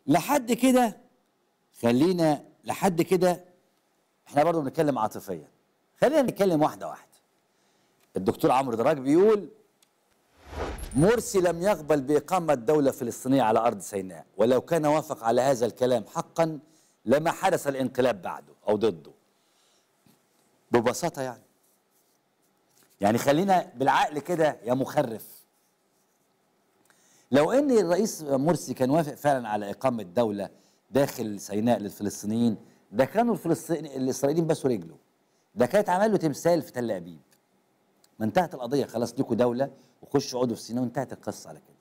لحد كده خلينا لحد كده احنا برضه بنتكلم عاطفيا خلينا نتكلم واحده واحده الدكتور عمرو دراج بيقول مرسي لم يقبل بإقامة دولة فلسطينية على أرض سيناء ولو كان وافق على هذا الكلام حقا لما حدث الانقلاب بعده أو ضده ببساطة يعني يعني خلينا بالعقل كده يا مخرف لو ان الرئيس مرسي كان وافق فعلا على اقامه دوله داخل سيناء للفلسطينيين ده كانوا الفلسطين الاسرائيليين بسوا رجله ده كانت عمل له تمثال في تل ابيب ما انتهت القضيه خلاص ليكوا دوله وخشوا اقعدوا في سيناء وانتهت القصه على كده